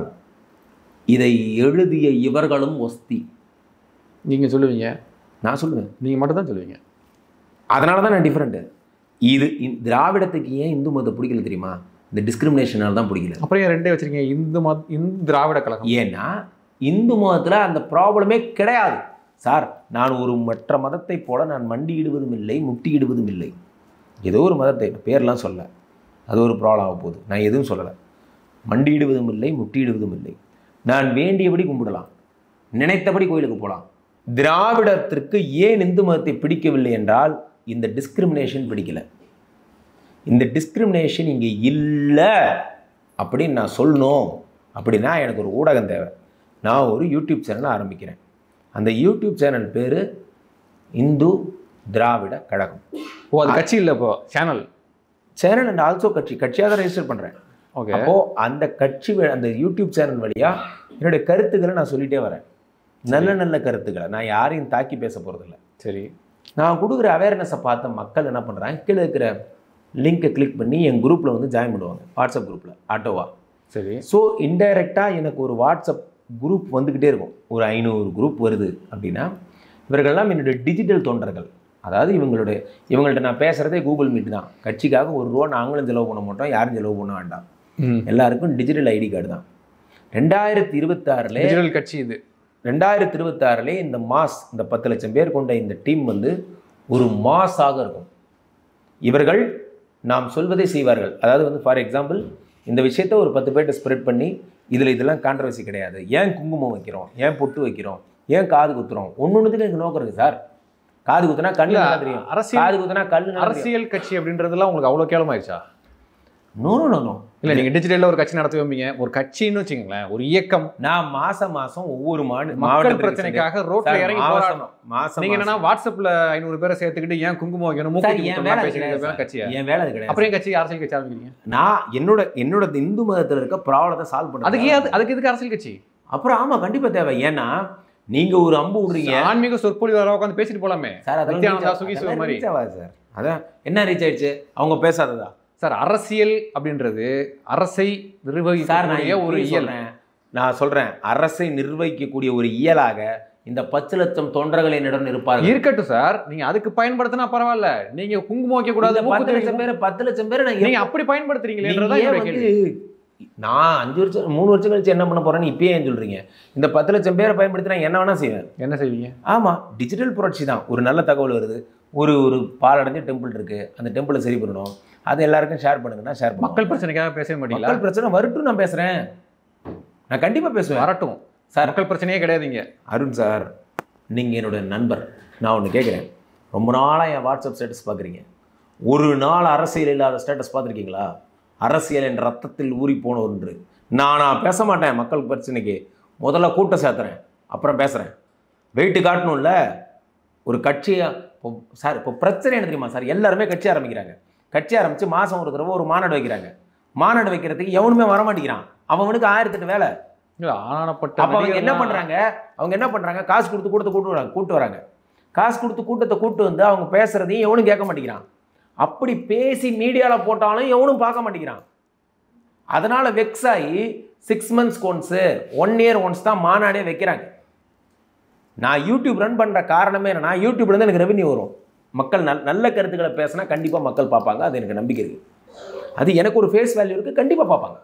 இதை எழுதிய இவர்களும் ஒஸ்தி நீங்க சொல்லுவீங்க நான் சொல்லுவேன் நீங்க மட்டும் தான் சொல்லுவீங்க அதனால தான் நான் டிஃப்ரெண்ட்டு இது இந்த திராவிடத்துக்கு ஏன் இந்து மதத்தை பிடிக்கல தெரியுமா இந்த டிஸ்கிரிமினேஷனால தான் பிடிக்கல அப்புறம் ஏன் ரெண்டே வச்சிருக்கீங்க இந்து மத இந்து திராவிட கழகம் ஏன்னா இந்து மதத்தில் அந்த ப்ராப்ளமே கிடையாது சார் நான் ஒரு மற்ற மதத்தைப் போல நான் மண்டியிடுவதும் இல்லை முட்டியிடுவதும் இல்லை ஏதோ ஒரு மதத்தை பேர்லாம் சொல்ல அது ஒரு ப்ராப்ளம் ஆக போகுது நான் எதுவும் சொல்லலை மண்டியிடுவதும் இல்லை முட்டியிடுவதும் இல்லை நான் வேண்டியபடி கும்பிடலாம் நினைத்தபடி கோயிலுக்கு போகலாம் திராவிடத்திற்கு ஏன் இந்து மதத்தை பிடிக்கவில்லை என்றால் இந்த டிஸ்கிரிமினேஷன் பிடிக்கல இந்த டிஸ்கிரிமினேஷன் இங்கே இல்லை அப்படின்னு நான் சொல்லணும் அப்படின்னா எனக்கு ஒரு ஊடகம் தேவை நான் ஒரு யூடியூப் சேனல் ஆரம்பிக்கிறேன் அந்த யூடியூப் சேனல் பேர் இந்து திராவிட கழகம் ஓ அது கட்சி இல்ல இப்போ சேனல் சேனல் அண்ட் ஆல்சோ கட்சி கட்சியாக தான் ரெஜிஸ்டர் பண்ணுறேன் ஓகே அப்போது அந்த கட்சி வ- அந்த யூடியூப் சேனல் வழியாக என்னுடைய கருத்துக்களை நான் சொல்லிகிட்டே வரேன் நல்ல நல்ல கருத்துக்களை நான் யாரையும் தாக்கி பேச போகிறதில்ல சரி நான் கொடுக்குற அவேர்னஸை பார்த்த மக்கள் என்ன பண்ணுறாங்க கீழே இருக்கிற லிங்கை கிளிக் பண்ணி என் குரூப்பில் வந்து ஜாயின் பண்ணுவாங்க வாட்ஸ்அப் குரூப்பில் ஆட்டோவா சரி ஸோ இன்டைரக்டாக எனக்கு ஒரு வாட்ஸ்அப் குரூப் வந்துக்கிட்டே இருக்கும் ஒரு ஐநூறு குரூப் வருது அப்படின்னா இவர்கள்லாம் என்னுடைய டிஜிட்டல் தொண்டர்கள் அதாவது இவங்களுடைய இவங்கள்ட்ட நான் பேசுகிறதே கூகுள் மீட் தான் கட்சிக்காக ஒரு ரூபா நாங்களும் செலவு பண்ண மாட்டோம் யாரும் செலவு பண்ண வேண்டாம் ம் எல்லாருக்கும் டிஜிட்டல் ஐடி கார்டு தான் ரெண்டாயிரத்தி இருபத்தாறில் டிஜிட்டல் கட்சி இது ரெண்டாயிரத்தி இருபத்தாறுலே இந்த மாஸ் இந்த பத்து லட்சம் பேர் கொண்ட இந்த டீம் வந்து ஒரு மாஸாக இருக்கும் இவர்கள் நாம் சொல்வதை செய்வார்கள் அதாவது வந்து ஃபார் எக்ஸாம்பிள் இந்த விஷயத்த ஒரு பத்து பேர்ட்ட ஸ்ப்ரெட் பண்ணி இதில் இதெல்லாம் கான்ட்ரவர்சி கிடையாது ஏன் குங்குமம் வைக்கிறோம் ஏன் பொட்டு வைக்கிறோம் ஏன் காது குத்துறோம் ஒன்று ஒன்றுத்துக்கு எனக்கு நோக்கம் இருக்குது சார் காது குத்துனா கண்ணு இல்ல, நல்லா தெரியும் அரசியல் காது குத்துனா கல்லு நல்லா தெரியும் அரசியல் கட்சி அப்படின்றதுலாம் உங்களுக்கு அவ்வளவு கேவலமாயிருச்சா நோ நோ நோ நோ இல்ல நீங்க டிஜிட்டல்ல ஒரு கட்சி நடத்த வைப்பீங்க ஒரு கட்சின்னு வச்சுங்களேன் ஒரு இயக்கம் நான் மாசம் மாசம் ஒவ்வொரு மாடு மக்கள் மாவட்டத்துக்கு பிரச்சனைக்காக ரோட்ல சார், இறங்கி மாசம் போராடணும் மாசம் நீங்க என்னன்னா வாட்ஸ்அப்ல ஐநூறு பேரை சேர்த்துக்கிட்டு ஏன் குங்குமம் வைக்கணும் சார், மூக்கு என் குத்தணும் வேலை அது பேசிக்கிட்டு கிடையாது இருக்க சார். கட்சியா என் வேலை அது கிடையாது அப்புறம் ஏன் கட்சி அரசியல் கட்சி ஆரம்பிக்கிறீங்க நான் என்னோட என்னோட இந்து மதத்தில் இருக்க ப்ராப்ளத்தை சால்வ் பண்ணுறது அதுக்கு ஏன் அது- அதுக்கு எதுக்கு அரசியல் கட்சி அப்புறம் ஆமா கண்டிப்பா தேவை ஏன்னா நீங்க ஒரு அம்பு விடுறீங்க ஆன்மீக சொற்பொழிவாளர் உட்காந்து பேசிட்டு போலாமே சார் அதெல்லாம் நித்யானந்தா reach சுகி ஆ- சிவ அதெல்லாம் மாதிரி reach ஆகாது சார் அதான் என்ன ரீச் ஆயிடுச்சு அவங்க பேசாததா சார் அரசியல் அப்படின்றது அரசை சார் நான் நிர்வகிக்கக்கூடிய ஒரு ஒரு இயல் சொல்றேன் நான் சொல்றேன் அரசை நிர்வகிக்கக்கூடிய ஒரு இயலாக இந்த பத்து லட்சம் தொண்டர்கள் என்னிடம் இருப்பார்கள் இருக்கட்டும் சார் நீங்க அதுக்கு பயன்படுத்தினா பரவாயில்ல நீங்க குங்குமம் வைக்க கூடாது இந்த மூக்கு பத்து லட்சம் தெரிவிக்க- பேர் பத்து லட்சம் பேர் நான் நீங்க எப்ப- அப்படி நீங்க பயன்படுத்துறீங்களேன்றதான் ஏன் என்னுடைய வந்து கேள்வி நான் அஞ்சு வருஷம் மூணு வருஷம் கழிச்சு என்ன பண்ண போறேன்னு இப்பயே ஏன் சொல்றீங்க இந்த பத்து லட்சம் பேரை பயன்படுத்தி நான் என்ன வேணா செய்வேன் என்ன செய்வீங்க ஆமா டிஜிட்டல் புரட்சி தான் ஒரு நல்ல தகவல் வருது ஒரு ஒரு பாலடைஞ்ச டெம்பிள் இருக்கு அந்த டெம்பிளை சரி பண்ணணும் அது எல்லாருக்கும் ஷேர் பண்ணுங்கன்னா ஷேர் பண்ணுவோம் மக்கள் பிரச்சனைக்காக பேசவே மாட்டீங்களா மக்கள் பிரச்சனை வரட்டும் நான் பேசுறேன் நான் கண்டிப்பா பேசுவேன் வரட்டும் சார் மக்கள் பிரச்சனையே கிடையாதுங்க அருண் சார் நீங்க என்னோட நண்பர் நான் ஒன்று கேட்குறேன் ரொம்ப நாளாக என் வாட்ஸ்அப் ஸ்டேட்டஸ் பார்க்குறீங்க ஒரு நாள் அரசியல் இல்லாத ஸ்டேட்டஸ் பார்த்துருக்கீங்களா அரசியல் என் ரத்தத்தில் ஊறி போன ஒன்று நான் நான் பேச மாட்டேன் மக்கள் பிரச்சனைக்கு முதல்ல கூட்டம் சேர்த்துறேன் அப்புறம் பேசுகிறேன் வெயிட்டு காட்டணும்ல ஒரு கட்சியை இப்போ சார் இப்போ பிரச்சனை என்ன தெரியுமா சார் எல்லாருமே கட்சி ஆரம்பிக்கிறாங்க கட்சி ஆரம்பித்து மாதம் ஒரு தடவை ஒரு மாநாடு வைக்கிறாங்க மாநாடு வைக்கிறதுக்கு எவனுமே வர மாட்டேங்கிறான் அவனுக்கு ஆயிரத்தெட்டு வேலை இல்ல, ஆனானப்பட்ட அப்போ அவங்க என்ன நடிகர்லாம் பண்ணுறாங்க அவங்க என்ன பண்ணுறாங்க காசு கொடுத்து கூட்டத்தை கூட்டு வராங்க கூட்டு வராங்க காசு கொடுத்து கூட்டத்தை கூட்டு வந்து அவங்க பேசுறதையும் எவனும் கேட்க மாட்டேங்கிறான் அப்படி பேசி மீடியாவில் போட்டாலும் எவனும் பார்க்க மாட்டேங்கிறான் அதனால் வெக்ஸ் ஆகி six months once one year once தான் மாநாடே வைக்கிறாங்க நான் யூடியூப் ரன் பண்ணுற காரணமே என்னன்னா யூடியூப்லேருந்து எனக்கு ரெவென்யூ வரும் மக்கள் நல் நல்ல கருத்துக்களை பேசினா கண்டிப்பாக மக்கள் பார்ப்பாங்க அது எனக்கு நம்பிக்கை இருக்குது அது எனக்கு ஒரு ஃபேஸ் வேல்யூ இருக்குது கண்டிப்பாக பார்ப்பாங்க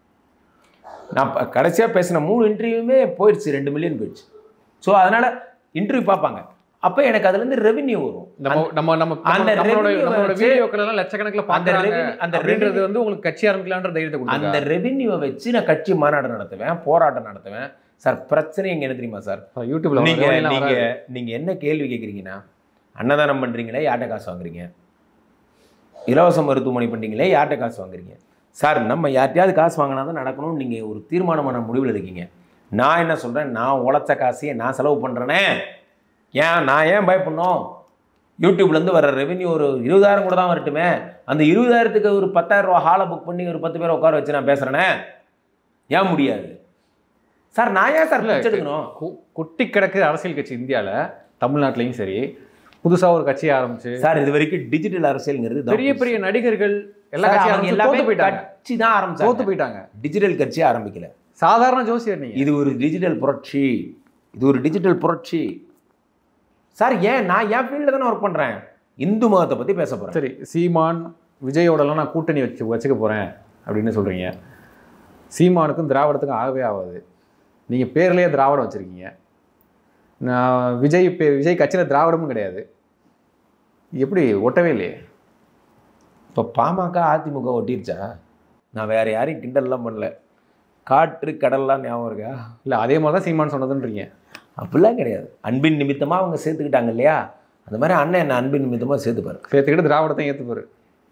நான் கடைசியாக பேசின மூணு இன்டர்வியூமே போயிடுச்சு ரெண்டு மில்லியன் போயிடுச்சு ஸோ அதனால் இன்டர்வியூ பார்ப்பாங்க அப்போ எனக்கு அதுலேருந்து ரெவென்யூ வரும் நம்ம நம்ம நம்ம அந்த நம்மளோட revenue நம்மளோட வச்சு- வீடியோக்கள் எல்லாம் லட்சக்கணக்கில் அந்த பார்க்கறாங்க revenue- அந்த அப்படின்றது revenue- வந்து உங்களுக்கு கட்சி ஆரம்பிக்கலான்ற தைரியத்தை அந்த கொடுத்தாங்க ரெவென்யூவை வச்சு நான் கட்சி மாநாடு நடத்துவேன் போராட்டம் நடத்துவேன் சார் பிரச்சனை எங்க என்ன தெரியுமா சார் யூடியூப்ல நீங்க நீங்க நீங்க நீங்க என்ன கேள்வி கேட்குறீங்கன்னா அன்னதானம் பண்றீங்களே யார்கிட்ட காசு வாங்குறீங்க இலவச மருத்துவமனை பண்றீங்களே யார்கிட்ட காசு வாங்குறீங்க சார் நம்ம யார்கிட்டயாவது காசு வாங்கினா தான் நடக்கணும்னு நீங்க ஒரு தீர்மானமான முடிவில் இருக்கீங்க நான் என்ன சொல்றேன் நான் உழைச்ச காசையே நான் செலவு பண்றேனே ஏன் நான் ஏன் பயப்படணும் யூடியூப்லேருந்து வர ரெவென்யூ ஒரு இருபதாயிரம் கூட தான் வரட்டுமே அந்த இருபதாயிரத்துக்கு ஒரு பத்தாயிரம் ரூபா ஹாலை புக் பண்ணி ஒரு பத்து பேரை உட்கார வச்சு நான் பேசுகிறேனே ஏன் முடியாது சார் நான் ஏன் சார் இல்ல, பிச்சை எடுக்கணும் கு- கொட்டி கிடக்கு அரசியல் கட்சி இந்தியால தமிழ்நாட்டிலையும் சரி புதுசா ஒரு கட்சி ஆரம்பிச்சு சார் இது வரைக்கும் டிஜிட்டல் அரசியல்ங்கிறது தான் பெரிய பெரிய நடிகர்கள் எல்லா சார், கட்சியும் அவங்க ஆரம்பிச்சு எல்லாமே தோத்து போயிட்டாங்க கட்சி தான் தோத்து ஆரம்பிச்சாங்க போயிட்டாங்க டிஜிட்டல் கட்சி ஆரம்பிக்கல சாதாரண ஜோசியர் நீங்க இது ஒரு டிஜிட்டல் புரட்சி இது ஒரு டிஜிட்டல் புரட்சி சார் ஏன் நான் என் ஃபீல்டில் தானே ஒர்க் பண்ணுறேன் இந்து மதத்தை பற்றி பேச போகிறேன் சரி சீமான் விஜயோடலாம் நான் கூட்டணி வச்சு வச்சுக்க போறேன் அப்படின்னு சொல்றீங்க சீமானுக்கும் திராவிடத்துக்கும் ஆகவே ஆகாது நீங்க பேர்லயே திராவிடம் வச்சிருக்கீங்க நான் விஜய் பே விஜய் கட்சியில திராவிடமும் கிடையாது எப்படி ஒட்டவே இல்லையே இப்போ பாமக அதிமுக ஒட்டிருச்சா நான் வேற யாரையும் கிண்டல்லாம் பண்ணல காற்று கடல்லாம் ஞாபகம் இருக்கா இல்ல அதே மாதிரி தான் சீமான் சொன்னதுன்றீங்க அப்படிலாம் கிடையாது அன்பின் நிமித்தமாக அவங்க சேர்த்துக்கிட்டாங்க இல்லையா அந்த மாதிரி அண்ணன் என்ன அன்பின் நிமித்தமாக சேர்த்துப்பாரு சேர்த்துக்கிட்டு திராவிடத்தை ஏற்றுப்பாரு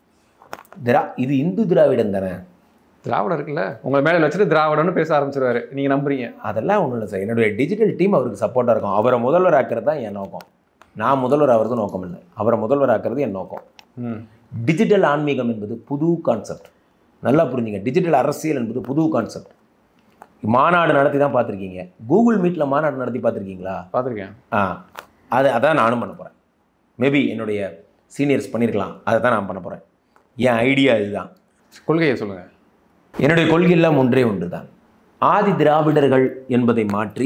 திரா இது இந்து திராவிடம் தானே திராவிடம் இருக்குல்ல உங்களை மேலே வச்சுட்டு திராவிடம்னு பேச ஆரம்பிச்சிருவாரு நீங்க நம்புறீங்க அதெல்லாம் ஒன்றும் இல்லை சார் என்னுடைய டிஜிட்டல் டீம் அவருக்கு சப்போர்ட்டாக இருக்கும் அவரை முதல்வர் ஆக்கிறது தான் என் நோக்கம் நான் முதல்வர் ஆகிறது நோக்கம் இல்லை அவரை முதல்வர் ஆக்கிறது என் நோக்கம் ம் டிஜிட்டல் ஆன்மீகம் என்பது புது கான்செப்ட் நல்லா புரிஞ்சுங்க டிஜிட்டல் அரசியல் என்பது புது கான்செப்ட் மாநாடு நடத்தி தான் பார்த்துருக்கீங்க கூகுள் மீட்டில் மாநாடு நடத்தி பார்த்துருக்கீங்களா பார்த்துருக்கேன் ஆ அது அதான் நானும் பண்ண போகிறேன் மேபி என்னுடைய சீனியர்ஸ் பண்ணியிருக்கலாம் அதை தான் நான் பண்ண போகிறேன் என் ஐடியா இதுதான் கொள்கையை சொல்லுங்க என்னுடைய கொள்கையெல்லாம் ஒன்றே ஒன்று தான் ஆதி திராவிடர்கள் என்பதை மாற்றி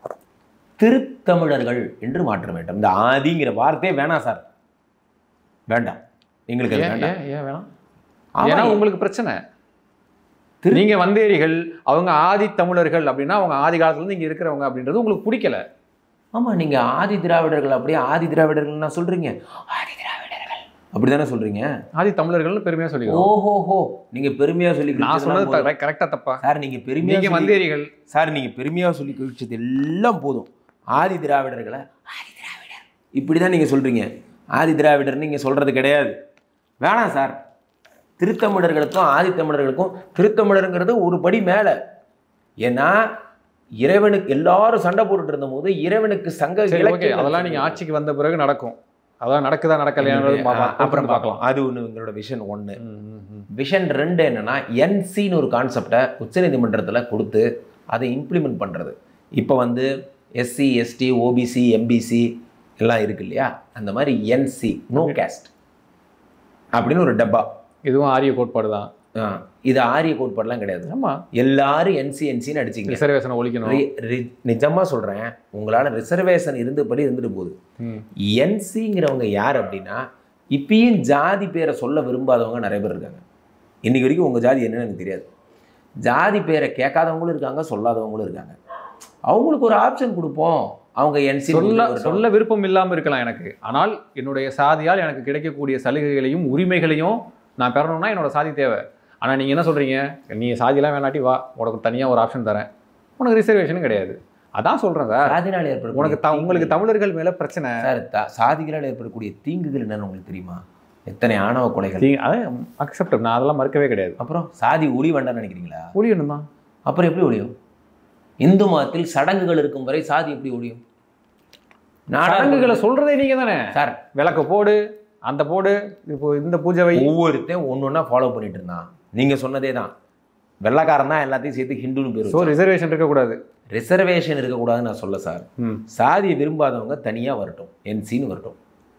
திருத்தமிழர்கள் என்று மாற்ற வேண்டும் இந்த ஆதிங்கிற வார்த்தையே வேணாம் சார் வேண்டாம் எங்களுக்கு அது ஏன் வேண்டாம் ஏன் ஏன் வேணாம் ஆமா, ஏன்னா உங்களுக்கு பிரச்சனை திரு- நீங்க வந்தேரிகள் அவங்க ஆதி தமிழர்கள் அப்படின்னா அவங்க ஆதி காலத்துல இருந்து இங்க இருக்கிறவங்க அப்படின்றது உங்களுக்கு பிடிக்கல ஆமா நீங்க ஆதி திராவிடர்கள் அப்படியே ஆதி திராவிடர்கள் நான் சொல்றீங்க ஆதி திராவிடர்கள் அப்படிதானே சொல்றீங்க ஆதி தமிழர்கள்னு பெருமையா சொல்லிக்கிறோம் ஓஹோஹோ நீங்க பெருமையா சொல்லி நான் கிழிச்சதெல்லாம் சொன்னது போதும். கரெக்டா தப்பா சார் நீங்க பெருமையா நீங்க சொல்லி- வந்தேரிகள் சார் நீங்க பெருமையா சொல்லி கழிச்சது எல்லாம் போதும் ஆதி திராவிடர்களை ஆதி திராவிடர் இப்படிதான் நீங்க சொல்றீங்க ஆதி திராவிடர் நீங்க சொல்றது கிடையாது வேணாம் சார் திருத்தமிழர்களுக்கும் ஆதி தமிழர்களுக்கும் திருத்தமிழருங்கிறது ஒரு படி மேலே ஏன்னா இறைவனுக்கு எல்லாரும் சண்டை போட்டுட்டு இருந்தபோது இறைவனுக்கு சங்க சரி ஓகே இலக்கியங்கள் அதெல்லாம் நீங்க ஆட்சிக்கு வந்த பிறகு நடக்கும் அதான் நடக்குதா நடக்கலையான்றது ஆ, பாப்பா- அப்புறம் பார்க்கலாம் அது ஒன்று எங்களோட விஷன் ஒன்று ம், ம், ம். விஷன் ரெண்டு என்னன்னா என்சின்னு ஒரு கான்செப்டை உச்சநீதிமன்றத்தில் கொடுத்து அதை இம்ப்ளிமெண்ட் பண்ணுறது இப்போ வந்து எஸ்சி எஸ்டி ஓபிசி எம்பிசி எல்லாம் இருக்கு இல்லையா அந்த மாதிரி என்சி நோ கேஸ்ட் அப்படின்னு ஒரு டப்பா இதுவும் ஆரிய கோட்பாடு தான் ஆ, இது ஆரிய கோட்பாடுலாம் கிடையாது ஆமா எல்லாரும் என்சி என்சின்னு அடிச்சிங்க ரிசர்வேஷனை ஒழிக்கணும் ரி- ரி- நிஜமா சொல்றேன் உங்களால ரிசர்வேஷன் இருந்தபடி இருந்துட்டு போகுது ம். என்சிங்கிறவங்க யார் அப்படின்னா இப்பயும் ஜாதி பேரை சொல்ல விரும்பாதவங்க நிறைய பேர் இருக்காங்க இன்னைக்கு வரைக்கும் உங்கள் ஜாதி என்னன்னு எனக்கு தெரியாது ஜாதி பேரை கேட்காதவங்களும் இருக்காங்க சொல்லாதவங்களும் இருக்காங்க அவங்களுக்கு ஒரு ஆப்ஷன் கொடுப்போம் அவங்க என்சி சொல்ல சொல்ல விருப்பம் இல்லாம இருக்கலாம் எனக்கு ஆனால் என்னுடைய சாதியால் எனக்கு கிடைக்கக்கூடிய சலுகைகளையும் உரிமைகளையும் நான் பெறணும்னா என்னோட சாதி தேவை ஆனா நீங்க என்ன சொல்றீங்க நீ சாதியெல்லாம் வேணாட்டி வா உனக்கு தனியா ஒரு ஆப்ஷன் தரேன் உனக்கு ரிசர்வேஷனும் கிடையாது அதான் சொல்றேன் சார் சாதினால் ஏற்படக்கூடிய உனக்கு த- உங்களுக்கு தமிழர்கள் மேல பிரச்சனை சார் த- சாதிகளால் ஏற்படக்கூடிய தீங்குகள் என்னன்னு உங்களுக்கு தெரியுமா எத்தனை ஆணவ கொலைகள் நீங்க- அது அக்செப்ட் நான் அதெல்லாம் மறுக்கவே கிடையாது அப்புறம் சாதி ஒளி வேண்டாம்னு நினைக்கிறீங்களா ஒழியணும் தான் அப்புறம் எப்படி ஒழியும் இந்து மதத்தில் சடங்குகள் இருக்கும் வரை சாதி எப்படி ஒழியும் சடங்குகளை சொல்றதே நீங்க தானே சார் விளக்க போடு அந்த போடு இப்போ இந்த பூஜை வை ஒவ்வொருத்தையும் ஒன்று ஒன்றா ஃபாலோ பண்ணிட்டு இருந்தான் நீங்கள் சொன்னதே தான் வெள்ளக்காரன் தான் எல்லாத்தையும் சேர்த்து ஹிந்துன்னு ஸோ பேர் ரிசர்வேஷன் இருக்கக்கூடாது ரிசர்வேஷன் இருக்கக்கூடாதுன்னு நான் சொல்ல சார் ம் சாதியை விரும்பாதவங்க தனியாக வரட்டும் என்சின்னு வரட்டும்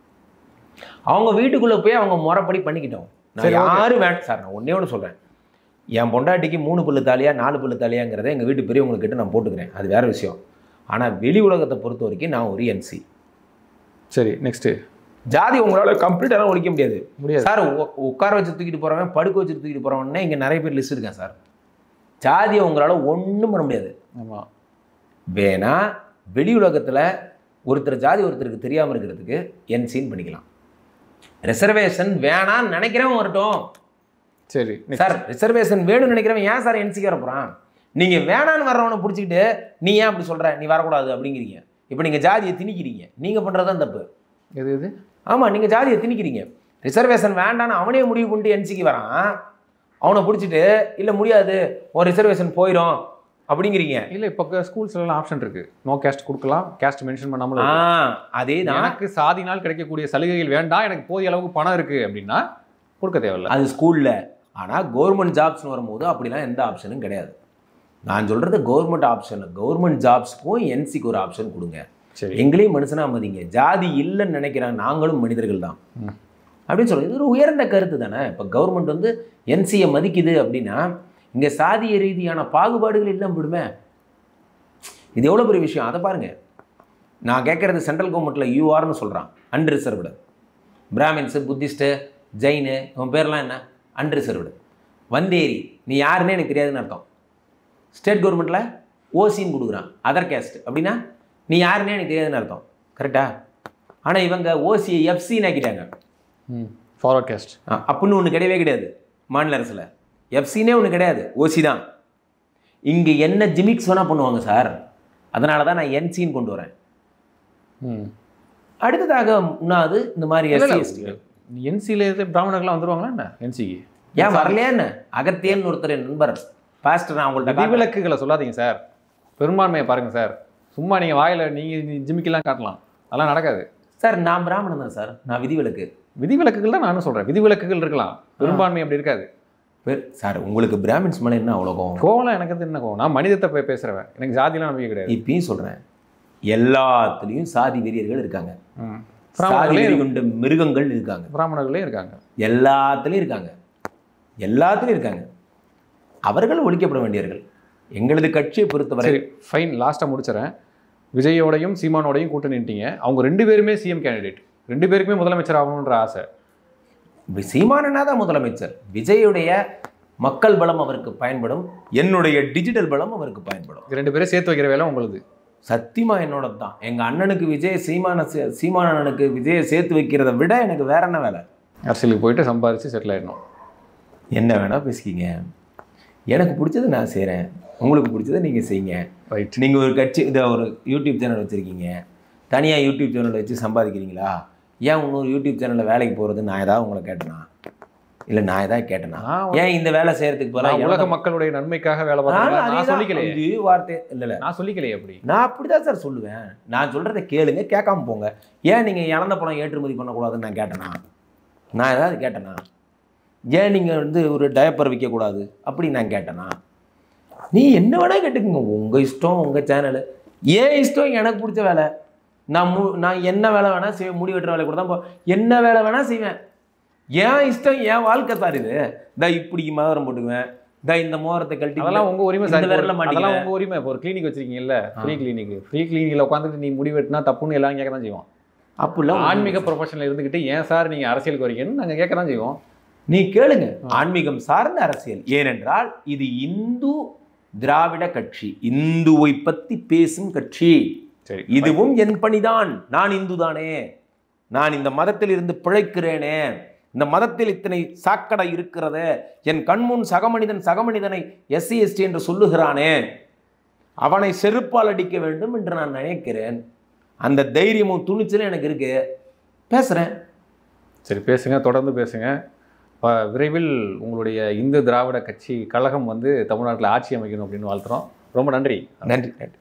அவங்க வீட்டுக்குள்ளே போய் அவங்க முறைப்படி பண்ணிக்கிட்டோம் நான் சரி, okay. யாரும் வேண்டாம் சார் நான் ஒன்றே ஒன்று சொல்கிறேன் என் பொண்டாட்டிக்கு மூணு பல்லு தாலியா நாலு பல்லு தாலியாங்கிறத எங்கள் வீட்டு பெரியவங்கக்கிட்ட நான் போட்டுக்கிறேன் அது வேற விஷயம் ஆனால் வெளி உலகத்தை பொறுத்த வரைக்கும் நான் ஒரு என்சி சரி நெக்ஸ்ட்டு ஜாதி உங்களால் கம்ப்ளீட்டாக ஒழிக்க முடியாது முடியாது சார் உ- உட்கார வச்சு தூக்கிட்டு போகிறவன் படுக்க வச்சு தூக்கிட்டு போகிறவனே இங்கே நிறைய பேர் லிஸ்ட் இருக்கேன் சார் ஜாதியை உங்களால் ஒன்றும் பண்ண முடியாது ஆமாம் வேணா வெளி உலகத்தில் ஒருத்தர் ஜாதி ஒருத்தருக்கு தெரியாமல் இருக்கிறதுக்கு என்சின்னு பண்ணிக்கலாம் ரிசர்வேஷன் வேணான்னு நினைக்கிறவன் வரட்டும் சரி next. சார் ரிசர்வேஷன் வேணும்னு நினைக்கிறவன் ஏன் சார் என்சிக்கு வரப்போகிறான் நீங்கள் வேணான்னு வர்றவனை பிடிச்சிக்கிட்டு நீ ஏன் அப்படி சொல்கிற நீ வரக்கூடாது அப்படிங்கிறீங்க இப்போ நீங்கள் ஜாதியை திணிக்கிறீங்க நீங்கள் பண்ணுறது தான் தப்பு எது எது ஆமாம் நீங்கள் ஜாதியை திணிக்கிறீங்க ரிசர்வேஷன் வேண்டான்னு அவனே முடிவு பண்ணிட்டு என்சிக்கு வரான் அவனை பிடிச்சிட்டு இல்லை முடியாது ஒரு ரிசர்வேஷன் போயிடும் அப்படிங்கிறீங்க இல்லை இப்போ ஸ்கூல்ஸ்லாம் ஆப்ஷன் இருக்கு நோ கேஸ்ட் கொடுக்கலாம் கேஸ்ட் மென்ஷன் பண்ணாமல் ஆ இருக்கு. அதே தான் எனக்கு சாதினால் கிடைக்கக்கூடிய சலுகைகள் வேண்டாம் எனக்கு போதிய அளவுக்கு பணம் இருக்கு அப்படின்னா கொடுக்க தேவையில்ல அது ஸ்கூலில் ஆனால் கவர்மெண்ட் ஜாப்ஸ்னு வரும்போது அப்படிலாம் எந்த ஆப்ஷனும் கிடையாது நான் சொல்கிறது கவர்மெண்ட் ஆப்ஷன் கவர்மெண்ட் ஜாப்ஸ்க்கும் என்சிக்கு ஒரு ஆப்ஷன் கொடுங்க சரி எங்களையும் மனுஷனா மதிங்க ஜாதி இல்லைன்னு நினைக்கிறேன் நாங்களும் மனிதர்கள் தான் ம். அப்படின்னு சொல்றது இது ஒரு உயர்ந்த கருத்து தானே இப்போ கவர்மெண்ட் வந்து என்சியை மதிக்குது அப்படின்னா இங்கே சாதிய ரீதியான பாகுபாடுகள் இல்லாம விடுமே இது எவ்வளோ பெரிய விஷயம் அதை பாருங்க நான் கேட்குறது சென்ட்ரல் கவர்மெண்ட்டில் யூஆர்னு சொல்கிறான் அன்ரிசர்வ்டு பிராமின்ஸு புத்திஸ்ட்டு ஜெயினு உன் பேர்லாம் என்ன அன்ரிசர்வ்டு வந்தேரி நீ யாருன்னே எனக்கு தெரியாதுன்னு அர்த்தம் ஸ்டேட் கவர்மெண்ட்டில் ஓசின்னு கொடுக்குறான் அதர் கேஸ்ட் அப்படின்னா நீ யாருன்னே எனக்கு தெரியாதுன்னு அர்த்தம் கரெக்டா ஆனால் இவங்க ஓசியை எஃப்சின்னு ஆக்கிட்டாங்க ம் ஃபார்வர்ட் கேஸ்ட் ஆ, அப்படின்னு ஒன்று கிடையவே கிடையாது மாநில அரசில் எஃப்சினே ஒன்று கிடையாது ஓசி தான் இங்கே என்ன ஜிமிக்ஸ் வேணால் பண்ணுவாங்க சார் அதனால தான் நான் என்சின்னு கொண்டு வரேன் ம் அடுத்ததாக முன்னாவது இந்த மாதிரி எஸ்சி எஸ்டி என்சியில் இருந்து பிராமணர்கள்லாம் வந்துருவாங்களா என்ன என்சிக்கு ஏன் வரலையா என்ன அகத்தியன் ஒருத்தர் என் நண்பர் பாஸ்டர் நான் உங்கள்கிட்ட காட்டுறேன். விதிவிலக்குகளை சொல்லாதீங்க சார் பெரும்பான்மையை பாருங்க சார் சும்மா நீங்கள் வாயில் நீங்கள் ஜிமிக்கெல்லாம் காட்டலாம் அதெல்லாம் நடக்காது சார் நான் பிராமணன் தான் சார் நான் விதிவிலக்கு விதிவிலக்குகள் தான் நானும் சொல்கிறேன் விதிவிலக்குகள் இருக்கலாம் பெரும்பான்மை அப்படி இருக்காது பெர் சார் உங்களுக்கு பிராமின்ஸ் மேலே என்ன அவ்வளோ கோவம் கோவலாம் எனக்கு வந்து என்ன கோவம் நான் மனிதத்தை போய் பேசுகிறவன் எனக்கு ஜாதிலாம் நம்பிக்கை கிடையாது இப்பயும் சொல்கிறேன் எல்லாத்துலேயும் சாதி வெறியர்கள் இருக்காங்க ம். சாதி பிராமணர்களே வெறி கொண்ட மிருகங்கள் இருக்காங்க பிராமணர்களே இருக்காங்க எல்லாத்துலேயும் இருக்காங்க எல்லாத்துலேயும் இருக்காங்க அவர்கள் ஒழிக்கப்பட வேண்டியவர்கள் எங்களது கட்சியை பொறுத்தவரை சரி ஃபைன் லாஸ்ட்டாக முடிச்சிடறேன் விஜயோடையும் சீமானோடையும் கூட்டணி நின்ட்டீங்க அவங்க ரெண்டு பேருமே சிஎம் கேண்டிடேட் ரெண்டு பேருக்குமே முதலமைச்சர் ஆகணுன்ற ஆசை சீமானனா தான் முதலமைச்சர் விஜயுடைய மக்கள் பலம் அவருக்கு பயன்படும் என்னுடைய டிஜிட்டல் பலம் அவருக்கு பயன்படும் இது ரெண்டு பேரும் சேர்த்து வைக்கிற வேலை உங்களுது சத்தியமா என்னோட தான் எங்கள் அண்ணனுக்கு விஜய் சீமான சே- சீமான அண்ணனுக்கு விஜயை சேர்த்து வைக்கிறத விட எனக்கு வேற என்ன வேலை அரசியலுக்கு போயிட்டு சம்பாரித்து செட்டில் ஆயிடணும் என்ன வேணால் பேசிக்கிங்க எனக்கு பிடிச்சது நான் செய்கிறேன் உங்களுக்கு பிடிச்சதை நீங்கள் செய்யுங்க ரைட் நீங்கள் ஒரு கட்சி இதை ஒரு யூடியூப் சேனல் வச்சுருக்கீங்க தனியாக யூடியூப் சேனல் வச்சு சம்பாதிக்கிறீங்களா ஏன் இன்னொரு யூடியூப் சேனலில் வேலைக்கு போகிறது நான் ஏதாவது உங்களை கேட்டேனா இல்லை நான் ஏதாவது கேட்டேனா நான் ஏன் இந்த வேலை செய்கிறதுக்கு நான் உலக போல மக்களுடைய நன்மைக்காக வேலை பார்க்கறேன் நான் சொல்லிக்கலையே இது வார்த்தை இல்லை இல்லை நான் சொல்லிக்கலையே அப்படி நான் அப்படி தான் சார் சொல்லுவேன் நான் சொல்கிறத கேளுங்க கேட்காம போங்க ஏன் நீங்கள் இழந்த பணம் ஏற்றுமதி பண்ணக்கூடாதுன்னு நான் கேட்டேனா நான் ஏதாவது கேட்டேனா ஏன் நீங்கள் வந்து ஒரு டயப்பர் விற்கக்கூடாது அப்படி நான் கேட்டேனா நீ என்ன வேணால் கேட்டுக்கோங்க உங்கள் இஷ்டம் உங்கள் சேனலு ஏன் இஷ்டம் எனக்கு பிடிச்ச வேலை நான் மு நான் என்ன வேலை வேணால் செய்வேன் முடி வெட்டுற வேலை கூட தான் போ என்ன வேலை வேணால் செய்வேன் ஏன் இஷ்டம் ஏன் வாழ்க்கை சார் இது இந்த இப்படி மோதிரம் போட்டுக்குவேன் இந்த இந்த மோதிரத்தை கழட்டி அதெல்லாம் உங்க உரிமை இந்த சார் இப்போ விரல்ல ஒரு- மாட்டிக்க. அதெல்லாம் உங்க உரிமை இப்போ ஒரு கிளினிக் வச்சிருக்கீங்கல்ல ஆ. ஃப்ரீ கிளினிக் ஃப்ரீ கிளினிக்ல உட்காந்துட்டு நீ முடி வெட்டினா தப்புன்னு எல்லாம் கேட்க தான் செய்வோம் அப்படிலாம் ஆன்மீக ப்ரொஃபஷனில் இருந்துக்கிட்டு ஏன் சார் நீங்க அரசியலுக்கு வரீங்கன்னு நாங்க கேட்க தான் செய்வோம் நீ கேளுங்க ஆன்மீகம் சார்ந்த அரசியல் ஏனென்றால் இது இந்து திராவிட கட்சி இந்துவை பத்தி பேசும் கட்சி சரி இதுவும் என் பணிதான் நான் இந்து தானே நான் இந்த மதத்தில் இருந்து பிழைக்கிறேனே இந்த மதத்தில் இத்தனை சாக்கடை இருக்கிறது என் கண்முன் சகமனிதன் சகமனிதனை எஸ்சி எஸ்டி என்று சொல்லுகிறானே அவனை செருப்பால் அடிக்க வேண்டும் என்று நான் நினைக்கிறேன் அந்த தைரியமும் துணிச்சலும் எனக்கு இருக்கு பேசுறேன் சரி பேசுங்க தொடர்ந்து பேசுங்க அஹ், விரைவில் உங்களுடைய இந்து திராவிட கட்சி கழகம் வந்து தமிழ்நாட்டில் ஆட்சி அமைக்கணும் அப்படின்னு வாழ்த்துறோம் ரொம்ப நன்றி நன்றி நன்றி